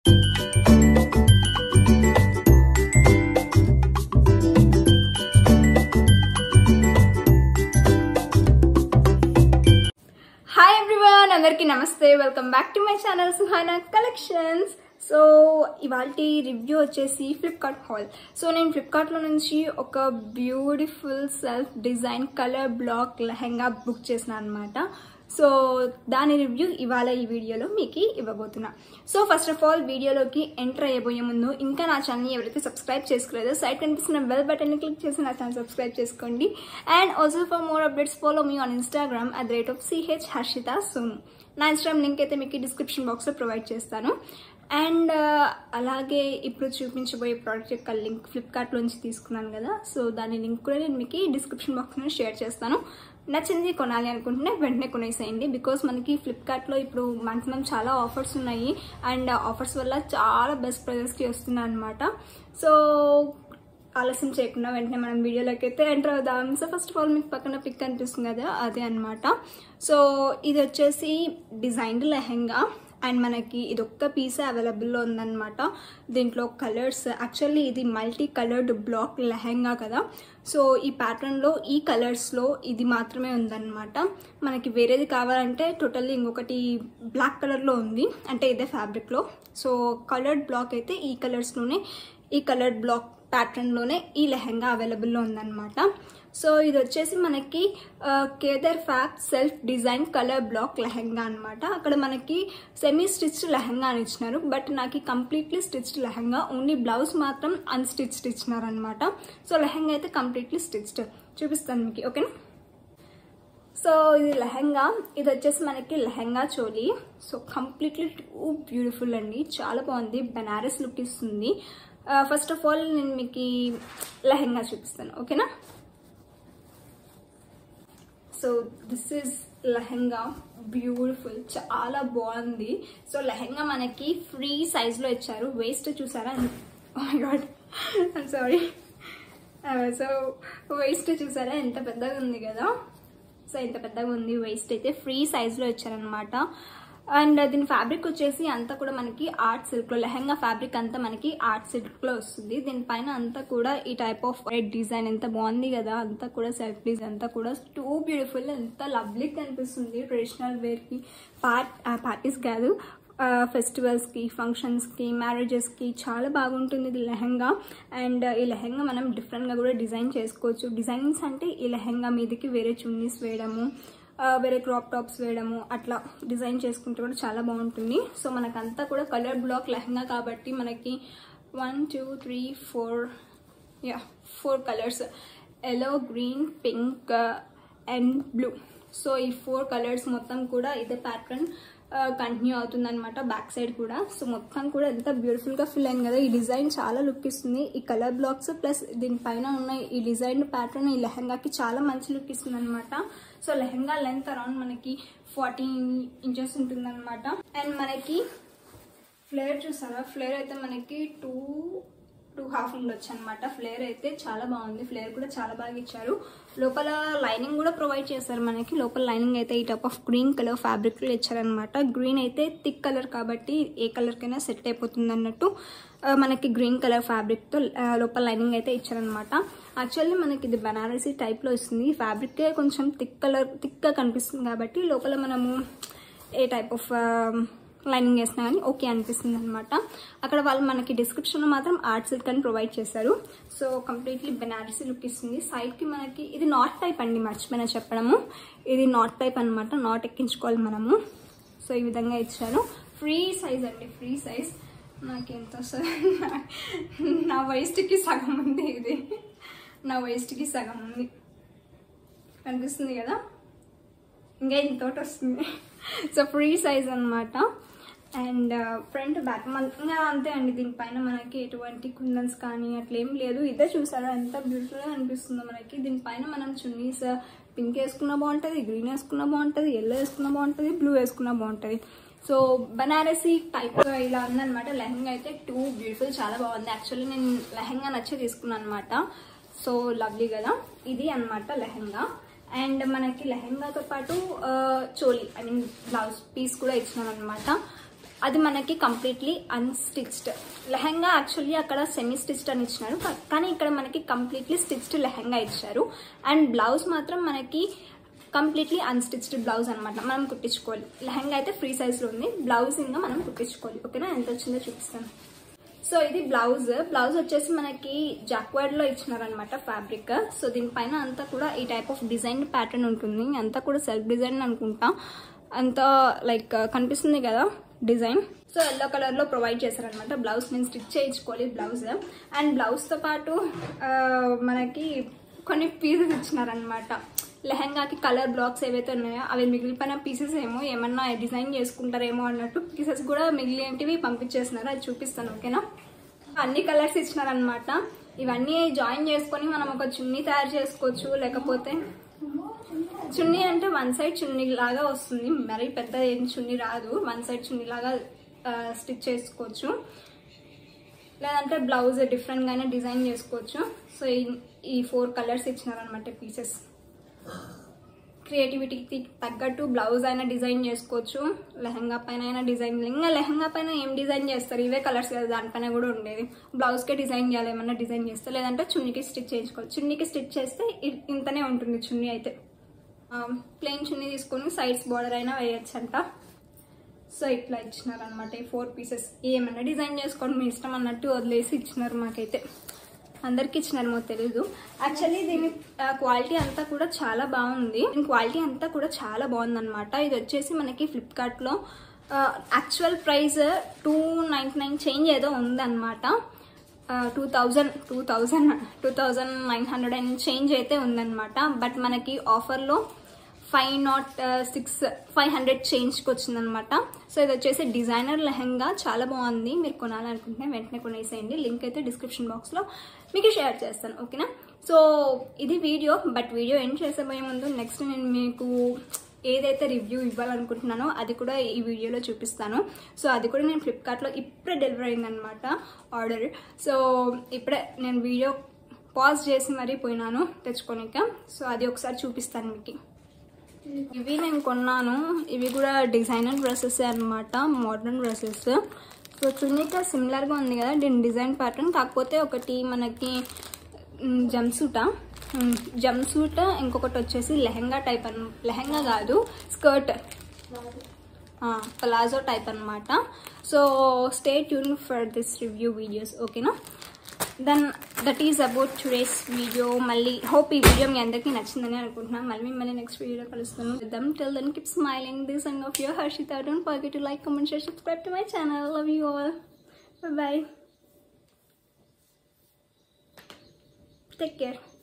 hi everyone అందరికీ నమస్తే welcome back to my channel Suhana collections so ఇవాళ రివ్యూ వచ్చేసి ఫ్లిప్కార్ట్ హాల్ సో నేను ఫ్లిప్కార్ట్లో నుంచి ఒక beautiful self design colour black lehenga book చేసిన అనమాట సో దాని రివ్యూ ఇవాళ ఈ వీడియోలో మీకు ఇవ్వబోతున్నా సో ఫస్ట్ ఆఫ్ ఆల్ వీడియోలోకి ఎంటర్ అయ్యబోయే ముందు ఇంకా నా ఛానల్ని ఎవరైతే సబ్స్క్రైబ్ చేసుకోలేదో సైడ్ కనిపిస్తున్న బెల్ బటన్ని క్లిక్ చేసి నా ఛానల్ సబ్స్క్రైబ్ చేసుకోండి and also for more updates follow me on Instagram at the rate of CH Harshita Sonu నా ఇన్స్టాగ్రామ్ లింక్ అయితే మీకు డిస్క్రిప్షన్ బాక్స్లో ప్రొవైడ్ చేస్తాను అండ్ అలాగే ఇప్పుడు చూపించబోయే ప్రోడక్ట్ యొక్క లింక్ ఫ్లిప్కార్ట్లోంచి తీసుకున్నాను కదా సో దాని లింక్ కూడా నేను మీకు డిస్క్రిప్షన్ బాక్స్లో షేర్ చేస్తాను నచ్చింది కొనాలి అనుకుంటేనే వెంటనే కొనేసేయండి బికాస్ మనకి ఫ్లిప్కార్ట్లో ఇప్పుడు మాక్సిమం చాలా ఆఫర్స్ ఉన్నాయి అండ్ ఆఫర్స్ వల్ల చాలా బెస్ట్ ప్రైజెస్కి వస్తున్నాయి అనమాట సో ఆలస్యం చేయకుండా వెంటనే మనం వీడియోలోకి అయితే ఎంటర్ అవుదాం సో ఫస్ట్ ఆఫ్ ఆల్ మీకు పక్కన పిక్ కనిపిస్తుంది కదా అదే అనమాట సో ఇది వచ్చేసి డిజైన్డ్ లెహెంగా అండ్ మనకి ఇది ఒక్క పీసే అవైలబుల్లో ఉందన్నమాట దీంట్లో కలర్స్ యాక్చువల్లీ ఇది మల్టీ కలర్డ్ బ్లాక్ లెహెంగా కదా సో ఈ ప్యాటర్న్లో ఈ కలర్స్లో ఇది మాత్రమే ఉందన్నమాట మనకి వేరేది కావాలంటే టోటల్లీ ఇంకొకటి బ్లాక్ కలర్లో ఉంది అంటే ఇదే ఫ్యాబ్రిక్లో సో కలర్డ్ బ్లాక్ అయితే ఈ కలర్స్లోనే ఈ కలర్డ్ బ్లాక్ ప్యాటర్న్లోనే ఈ లెహెంగా అవైలబుల్లో ఉందన్నమాట సో ఇది వచ్చేసి మనకి కేదర్ ఫ్యాక్ self design colour black lehenga అనమాట అక్కడ మనకి సెమీ స్టిచ్డ్ లెహెంగా అని ఇచ్చినారు బట్ నాకు completely stitched lehenga only blouse మాత్రం అన్స్టిచ్డ్ ఇచ్చినారనమాట సో లెహెంగా అయితే కంప్లీట్లీ స్టిచ్డ్ చూపిస్తాను మీకు ఓకేనా సో ఇది లెహెంగా ఇది వచ్చేసి మనకి lehenga choli so completely too beautiful అండి చాలా బాగుంది బెనారస్ లుక్ ఇస్తుంది ఫస్ట్ ఆఫ్ ఆల్ నేను మీకు ఈ లెహెంగా చూపిస్తాను ఓకేనా so this is lehenga beautiful చాలా బాగుంది సో లెహెంగా మనకి ఫ్రీ సైజ్లో ఇచ్చారు వేస్ట్ చూసారా my god sorry so waist చూసారా ఎంత పెద్దగా ఉంది కదా సో ఎంత పెద్దగా ఉంది వేస్ట్ అయితే ఫ్రీ సైజ్లో ఇచ్చారనమాట అండ్ దీని ఫ్యాబ్రిక్ వచ్చేసి అంతా కూడా మనకి ఆర్ట్ సిల్క్లో లెహెంగా ఫ్యాబ్రిక్ అంతా మనకి ఆర్ట్ సిల్క్లో వస్తుంది దీనిపైన అంతా కూడా ఈ టైప్ ఆఫ్ రెడ్ డిజైన్ ఎంత బాగుంది కదా అంతా కూడా సెల్ఫ్ డిజైన్ అంతా కూడా టూ బ్యూటిఫుల్ ఎంత లవ్లీ కనిపిస్తుంది ట్రెడిషనల్ వేర్కి పార్ట్ పార్టీస్ కాదు ఫెస్టివల్స్కి ఫంక్షన్స్కి మ్యారేజెస్కి చాలా బాగుంటుంది ఇది లెహెంగా అండ్ ఈ లెహెంగా మనం డిఫరెంట్గా కూడా డిజైన్ చేసుకోవచ్చు డిజైన్స్ అంటే ఈ లెహెంగా మీదకి వేరే చున్నీస్ వేయడము వేరే క్రాప్ టాప్స్ వేయడము అట్లా డిజైన్ చేసుకుంటే కూడా చాలా బాగుంటుంది సో మనకంతా కూడా కలర్ బ్లాక్ లెహంగా కాబట్టి మనకి one two three four yeah four colours yellow green pink and blue so ఈ ఫోర్ కలర్స్ మొత్తం కూడా ఇదే ప్యాటర్న్ కంటిన్యూ అవుతుంది అనమాట బ్యాక్ సైడ్ కూడా సో మొత్తం కూడా ఎంత బ్యూటిఫుల్గా ఫిల్ అయింది కదా ఈ డిజైన్ చాలా లుక్ ఇస్తుంది ఈ కలర్ బ్లాక్స్ ప్లస్ దీనిపైన ఉన్న ఈ డిజైన్ ప్యాటర్న్ ఈ లెహంగాకి చాలా మంచి లుక్ ఇస్తుంది అనమాట సో లెహంగా లెంత్ అరౌండ్ మనకి ఫార్టీన్ ఇంచెస్ ఉంటుంది అనమాట అండ్ మనకి ఫ్లేర్ చూసారా ఫ్లేర్ అయితే మనకి టూ టూ హాఫ్ ఉండొచ్చు అనమాట ఫ్లేర్ అయితే చాలా బాగుంది ఫ్లేర్ కూడా చాలా బాగా ఇచ్చారు లోపల లైనింగ్ కూడా ప్రొవైడ్ చేశారు మనకి లోపల లైనింగ్ అయితే ఈ టైప్ ఆఫ్ గ్రీన్ కలర్ ఫ్యాబ్రిక్లో ఇచ్చారనమాట గ్రీన్ అయితే థిక్ కలర్ కాబట్టి ఏ కలర్కైనా సెట్ అయిపోతుంది అన్నట్టు మనకి గ్రీన్ కలర్ ఫ్యాబ్రిక్తో లోపల లైనింగ్ అయితే ఇచ్చారనమాట యాక్చువల్లీ మనకి ఇది బనారసీ టైప్లో ఇస్తుంది ఫ్యాబ్రికే కొంచెం థిక్ కలర్ థిక్గా కనిపిస్తుంది కాబట్టి లోపల మనము ఏ టైప్ ఆఫ్ లైనింగ్ వేసినా కానీ ఓకే అనిపిస్తుంది అనమాట అక్కడ వాళ్ళు మనకి డిస్క్రిప్షన్లో మాత్రం ఆర్ట్ సిల్క్ అని ప్రొవైడ్ చేశారు సో కంప్లీట్లీ బెనారసీ లుక్ ఇస్తుంది సైడ్కి మనకి ఇది నాట్ టైప్ అండి మర్చిపోయినా చెప్పడము ఇది నాట్ టైప్ అనమాట నాట్ ఎక్కించుకోవాలి మనము సో ఈ విధంగా ఇచ్చారు ఫ్రీ సైజ్ అండి ఫ్రీ సైజ్ నాకు ఎంత వస్తుంది నా వేస్ట్కి సగం ఉంది ఇది నా వేస్ట్కి సగం ఉంది కనిపిస్తుంది కదా ఇంకా ఇంతోటి వస్తుంది సో ఫ్రీ సైజ్ అనమాట అండ్ ఫ్రంట్ బ్యాక్ ఇంకా అంతే అండి దీనిపైన మనకి ఎటువంటి కుందన్స్ కానీ అట్లా ఏం లేదు ఇదే చూసారా ఎంత బ్యూటిఫుల్గా అనిపిస్తుందో మనకి దీనిపైన మనం చున్నీస్ పింక్ వేసుకున్నా బాగుంటుంది గ్రీన్ వేసుకున్నా బాగుంటుంది ఎల్లో వేసుకున్నా బాగుంటుంది బ్లూ వేసుకున్నా బాగుంటుంది సో బనారసీ టైప్ ఇలా ఉందన్నమాట లెహంగా అయితే టూ బ్యూటిఫుల్ చాలా బాగుంది యాక్చువల్లీ నేను లెహంగా నచ్చే తీసుకున్నాను అనమాట సో లవ్లీ కదా ఇది అనమాట లెహంగా అండ్ మనకి లెహంగాతో పాటు choli I mean blouse piece కూడా ఇచ్చినాం అనమాట అది మనకి కంప్లీట్లీ అన్స్టిచ్డ్ లెహంగా యాక్చువల్లీ అక్కడ సెమీ స్టిచ్డ్ అని ఇచ్చినారు కా- కానీ ఇక్కడ మనకి కంప్లీట్లీ స్టిచ్డ్ లెహంగా ఇచ్చారు అండ్ బ్లౌజ్ మాత్రం మనకి కంప్లీట్లీ అన్స్టిచ్డ్ బ్లౌజ్ అనమాట మనం కుట్టించుకోవాలి లెహంగా అయితే ఫ్రీ సైజ్లో ఉంది బ్లౌజ్ ఇంకా మనం కుట్టించుకోవాలి ఓకేనా ఎంత వచ్చిందో చూపిస్తాను సో ఇది బ్లౌజ్ బ్లౌజ్ వచ్చేసి మనకి జాక్వర్డ్ లో ఇచ్చినారనమాట ఫ్యాబ్రిక్ సో దీనిపైన అంతా కూడా ఈ టైప్ ఆఫ్ డిజైన్ ప్యాటర్న్ ఉంటుంది అంతా కూడా సెల్ఫ్ డిజైన్ అనుకుంటా అంతా లైక్ కనిపిస్తుంది కదా డిజైన్ సో ఎల్లో కలర్ లో ప్రొవైడ్ చేశారనమాట బ్లౌజ్ నేను స్టిచ్ చేయించుకోవాలి బ్లౌజ్ అండ్ బ్లౌజ్ తో పాటు ఆ, మనకి కొన్ని పీసెస్ ఇచ్చినారనమాట లెహంగాకి కలర్ బ్లాక్స్ ఏవైతే ఉన్నాయో అవి మిగిలిపోయిన పీసెస్ ఏమో ఏమన్నా డిజైన్ చేసుకుంటారేమో అన్నట్టు పీసెస్ కూడా మిగిలినవి పంపించేస్తున్నారు అది చూపిస్తాను ఓకేనా అన్ని కలర్స్ ఇచ్చినారనమాట ఇవన్నీ జాయిన్ చేసుకొని మనం ఒక చున్నీ తయారు చేసుకోవచ్చు లేకపోతే చున్నీ అంటే వన్ సైడ్ చున్నీ లాగా వస్తుంది మరీ పెద్ద ఏం చున్నీ రాదు వన్ సైడ్ చున్నీ లాగా స్టిచ్ చేసుకోవచ్చు లేదంటే బ్లౌజ్ డిఫరెంట్ గానే డిజైన్ చేసుకోవచ్చు సో ఈ- ఈ ఫోర్ కలర్స్ ఇచ్చినారనమాట పీసెస్ క్రియేటివిటీకి తగ్గట్టు బ్లౌజ్ అయినా డిజైన్ చేసుకోవచ్చు లెహంగా పైన అయినా డిజైన్ ఇంకా లెహంగా పైన ఏం డిజైన్ చేస్తారు ఇవే కలర్స్ కదా దానిపైన కూడా ఉండేది బ్లౌజ్కే డిజైన్ చేయాలి ఏమన్నా డిజైన్ చేస్తే లేదంటే చున్నీకి స్టిచ్ చేయించుకోవాలి చున్నీకి స్టిచ్ చేస్తే ఇ- ఇంతనే ఉంటుంది చున్నీ అయితే ప్లెయిన్ చున్నీ తీసుకొని సైడ్స్ బార్డర్ అయినా వేయచ్చంట సో ఇట్లా ఇచ్చినారు అనమాట ఈ ఫోర్ పీసెస్ ఏమైనా డిజైన్ చేసుకోండి మీ ఇష్టం అన్నట్టు వదిలేసి ఇచ్చినారు మాకైతే అందరికి ఇచ్చినారు మాకు తెలీదు యాక్చువల్లీ దీని క్వాలిటీ అంతా కూడా చాలా బాగుంది దీని క్వాలిటీ అంతా కూడా చాలా బాగుంది అనమాట ఇది వచ్చేసి మనకి ఫ్లిప్కార్ట్లో actual price two ninety nine change ఏదో ఉందన్నమాట two thousand two thousand two thousand nine hundred and change అయితే ఉందన్నమాట బట్ మనకి ఆఫర్లో five not six five hundred చేంజ్కి వచ్చిందనమాట సో ఇది వచ్చేసి డిజైనర్ లెహంగా చాలా బాగుంది మీరు కొనాలనుకుంటే వెంటనే కొనేసేయండి లింక్ అయితే డిస్క్రిప్షన్ బాక్స్లో మీకు షేర్ చేస్తాను ఓకేనా సో ఇది వీడియో బట్ వీడియో ఎండ్ చేసేపోయే ముందు నెక్స్ట్ నేను మీకు ఏదైతే రివ్యూ ఇవ్వాలనుకుంటున్నానో అది కూడా ఈ వీడియోలో చూపిస్తాను సో అది కూడా నేను ఫ్లిప్కార్ట్లో ఇప్పుడే డెలివరీ అయిందనమాట ఆర్డర్ సో ఇప్పుడే నేను వీడియో పాజ్ చేసి మరీ పోయినాను తెచ్చుకోనిక సో అది ఒకసారి చూపిస్తాను మీకు ఇవి నేను కొన్నాను ఇవి కూడా డిజైనర్ డ్రెస్సెస్ అన్నమాట మోడర్న్ డ్రెస్సెస్ సో చున్నీక సిమిలర్గా ఉంది కదా దీని డిజైన్ ప్యాటర్న్ కాకపోతే ఒకటి మనకి జమ్ సూటా జమ్ సూట్ ఇంకొకటి వచ్చేసి లెహంగా టైప్ అన్ లెహంగా కాదు స్కర్ట్ ప్లాజో టైప్ అన్నమాట so stay tune for this review videos ఓకేనా then that is about today's video మళ్ళీ హోప్ ఈ వీడియో మీ అందరికీ నచ్చిందని అనుకుంటున్నాను మళ్ళీ మిమ్మల్ని నెక్స్ట్ వీడియో కలుస్తాను దమ్ till then keep smiling this and off your Harshita don't forget to like comment share subscribe to my channel love you all bye take care